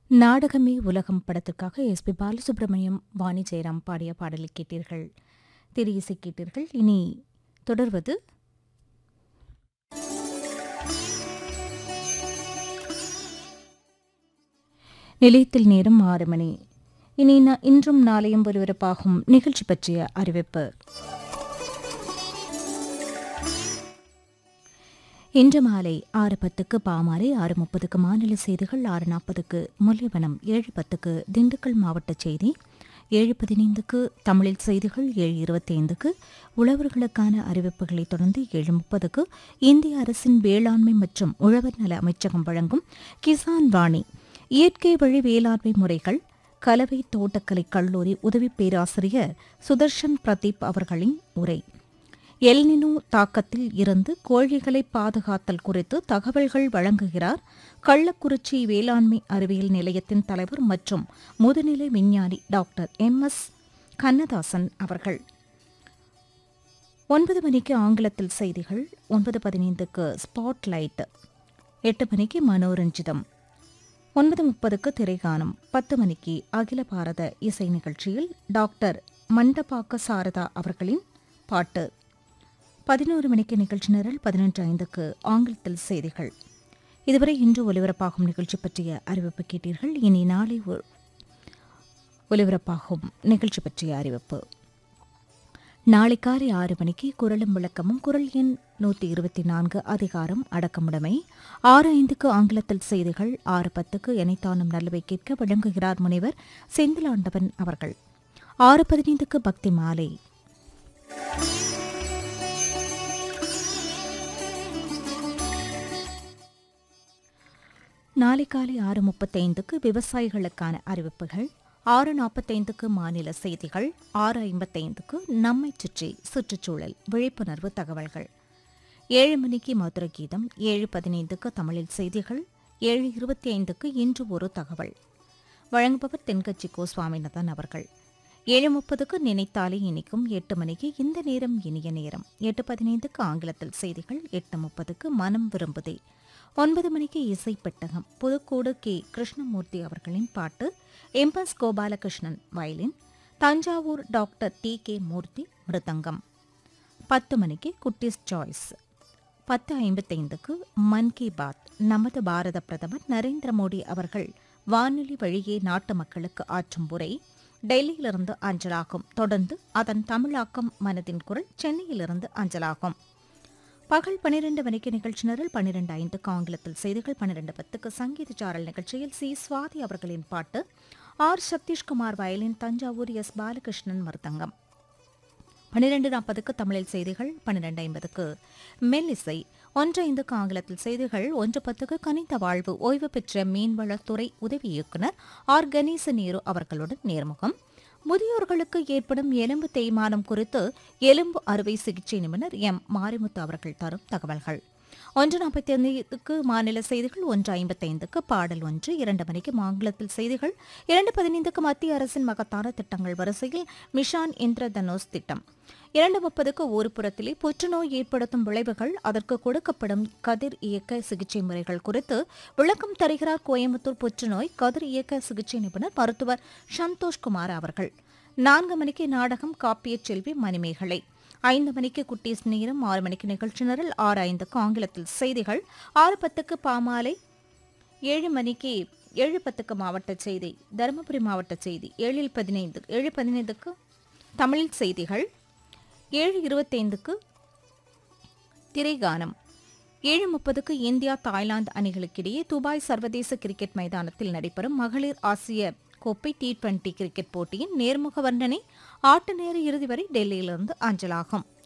நாடகமே உலகம் படத்திற்காக எஸ் பி பாலசுப்ரமணியம் வாணி ஜெயராம் பாடிய பாடலை கேட்டீர்கள் திரு இசை கேட்டீர்கள் இனி தொடர்வது நிலையத்தில் நேரம் ஆறு மணி இனி ந- இன்றும் நாளையும் ஒருவரப்பாகும் நிகழ்ச்சி பற்றிய அறிவிப்பு இன்று மாலை ஆறு பத்துக்கு பாமாலை ஆறு முப்பதுக்கு மாநில செய்திகள் ஆறு நாற்பதுக்கு முல்லைவனம் ஏழு பத்துக்கு திண்டுக்கல் மாவட்ட செய்தி ஏழு பதினைந்துக்கு தமிழில் செய்திகள் ஏழு இருபத்தி ஐந்துக்கு உழவர்களுக்கான அறிவிப்புகளைத் தொடர்ந்து ஏழு முப்பதுக்கு இந்திய அரசின் வேளாண்மை மற்றும் உழவர் நல அமைச்சகம் வழங்கும் கிசான் வாணி இயற்கை வழி வேளாண்மை முறைகள் கலவை தோட்டக்கலை கல்லூரி உதவி பேராசிரியர் சுதர்ஷன் பிரதீப் அவர்களின் உரை எல்னினோ தாக்கத்தில் இருந்து கோழிகளை பாதுகாத்தல் குறித்து தகவல்கள் வழங்குகிறார் கள்ளக்குறிச்சி வேளாண்மை அறிவியல் நிலையத்தின் தலைவர் மற்றும் முதுநிலை விஞ்ஞானி டாக்டர் எம் எஸ் கண்ணதாசன் அவர்கள் ஒன்பது மணிக்கு ஆங்கிலத்தில் செய்திகள் ஒன்பது பதினைந்துக்கு ஸ்பாட்லைட் எட்டு மணிக்கு மனோரஞ்சிதம் ஒன்பது முப்பதுக்கு திரைகானம் பத்து மணிக்கு அகில பாரத இசை நிகழ்ச்சியில் டாக்டர் மண்டபாக்க சாரதா அவர்களின் பாட்டு பதினோரு மணிக்கு நிகழ்ச்சி நிரல் பதினொன்று ஐந்துக்கு ஆங்கிலத்தில் செய்திகள் இதுவரை இன்று ஒலிபரப்பாகும் நிகழ்ச்சி பற்றிய அறிவிப்பு கேட்டீர்கள் இனி நாளை ஒ- ஒலிபரப்பாகும் நிகழ்ச்சி பற்றிய அறிவிப்பு நாளை காலை ஆறு மணிக்கு குரலும் விளக்கமும் குரல் எண் நூற்றி இருபத்தி நான்கு அதிகாரம் அடக்கமுடைமை ஆறு ஐந்துக்கு ஆங்கிலத்தில் செய்திகள் ஆறு பத்துக்கு எனைத்தானும் நல்லவை கேட்க வழங்குகிறார் முனைவர் செந்திலாண்டவன் அவர்கள் ஆறு பதினைந்துக்கு பக்தி மாலை நாளை காலை ஆறு முப்பத்தைந்துக்கு விவசாயிகளுக்கான அறிவிப்புகள் ஆறு நாற்பத்தைந்துக்கு மாநில செய்திகள் ஆறு ஐம்பத்தைந்துக்கு நம்மை சுற்றி சுற்றுச்சூழல் விழிப்புணர்வு தகவல்கள் ஏழு மணிக்கு மதுர கீதம் ஏழு பதினைந்துக்கு தமிழில் செய்திகள் ஏழு இருபத்தி ஐந்துக்கு இன்று ஒரு தகவல் வழங்குபவர் தென்கட்சி கோ சுவாமிநாதன் அவர்கள் ஏழு முப்பதுக்கு நினைத்தாலே இனிக்கும் எட்டு மணிக்கு இந்த நேரம் இனிய நேரம் எட்டு பதினைந்துக்கு ஆங்கிலத்தில் செய்திகள் எட்டு முப்பதுக்கு மனம் விரும்புதே ஒன்பது மணிக்கு இசை பெட்டகம் புதுக்கோடு கே கிருஷ்ணமூர்த்தி அவர்களின் பாட்டு எம்பஸ் கோபாலகிருஷ்ணன் வயலின் தஞ்சாவூர் டாக்டர் டி கே மூர்த்தி மிருதங்கம் பத்து மணிக்கு குட்டீஸ் சாய்ஸ் பத்து ஐம்பத்தைந்துக்கு மன் கி பாத் நமது பாரத பிரதமர் நரேந்திர மோடி அவர்கள் வானொலி வழியே நாட்டு மக்களுக்கு ஆற்றும் உரை டெல்லியிலிருந்து அஞ்சலாகும் தொடர்ந்து அதன் தமிழாக்கம் மனதின் குரல் சென்னையிலிருந்து அஞ்சலாகும் பகல் பனிரெண்டு மணிக்கு நிகழ்ச்சி நிரல் பன்னிரண்டு ஐந்துக்கு ஆங்கிலத்தில் செய்திகள் பன்னிரண்டு பத்துக்கு சங்கீத சாரல் நிகழ்ச்சியில் சி சுவாதி அவர்களின் பாட்டு ஆர் சதீஷ்குமார் வயலின் தஞ்சாவூர் எஸ் பாலகிருஷ்ணன் மருதங்கம் பன்னிரண்டு நாற்பதுக்கு தமிழில் செய்திகள் பன்னிரண்டு ஐம்பதுக்கு மெல்லிசை ஒன்று ஐந்துக்கு ஆங்கிலத்தில் செய்திகள் ஒன்று பத்துக்கு கனிந்த வாழ்வு ஓய்வு பெற்ற மீன்வளத்துறை உதவி இயக்குனர் ஆர் கணேச நேரு அவர்களுடன் நேர்முகம் முதியோர்களுக்கு ஏற்படும் எலும்பு தேய்மானம் குறித்து எலும்பு அறுவை சிகிச்சை நிபுணர் எம் மாரிமுத்து அவர்கள் தரும் தகவல்கள் ஒன்று நாற்பத்தி ஐந்துக்கு மாநில செய்திகள் ஒன்று ஐம்பத்தைந்துக்கு பாடல் ஒன்று இரண்டு மணிக்கு ஆங்கிலத்தில் செய்திகள் இரண்டு பதினைந்துக்கு மத்திய அரசின் மகத்தான திட்டங்கள் வரிசையில் மிஷான் இந்திர தனுஷ் திட்டம் இரண்டு முப்பதுக்கு ஒரு புறத்திலே புற்றுநோய் ஏற்படுத்தும் விளைவுகள் அதற்கு கொடுக்கப்படும் கதிர் இயக்க சிகிச்சை முறைகள் குறித்து விளக்கம் தருகிறார் கோயம்புத்தூர் புற்றுநோய் கதிர் இயக்க சிகிச்சை நிபுணர் மருத்துவர் சந்தோஷ்குமார் அவர்கள் நான்கு மணிக்கு நாடகம் காப்பியச் செல்வி மணிமேகலை ஐந்து மணிக்கு குட்டீஸ் நேரம் ஆறு மணிக்கு நிகழ்ச்சி நிரல் ஆறு ஐந்துக்கு ஆங்கிலத்தில் செய்திகள் ஆறு பத்துக்கு பாமாலை ஏழு மணிக்கு ஏழு பத்துக்கு மாவட்ட செய்தி தருமபுரி மாவட்ட செய்தி ஏழில் பதினைந்து ஏழு பதினைந்துக்கு தமிழ் செய்திகள் ஏழு இருபத்தைந்துக்கு திரைகானம் ஏழு முப்பதுக்கு இந்தியா தாய்லாந்து அணிகளுக்கிடையே துபாய் சர்வதேச கிரிக்கெட் மைதானத்தில் நடைபெறும் மகளிர் ஆசிய கோப்பை டி டுவெண்டி கிரிக்கெட் போட்டியின் நேர்முக வர்ணனை ஆட்ட நேர இறுதி வரை டெல்லியிலிருந்து அஞ்சலாகும்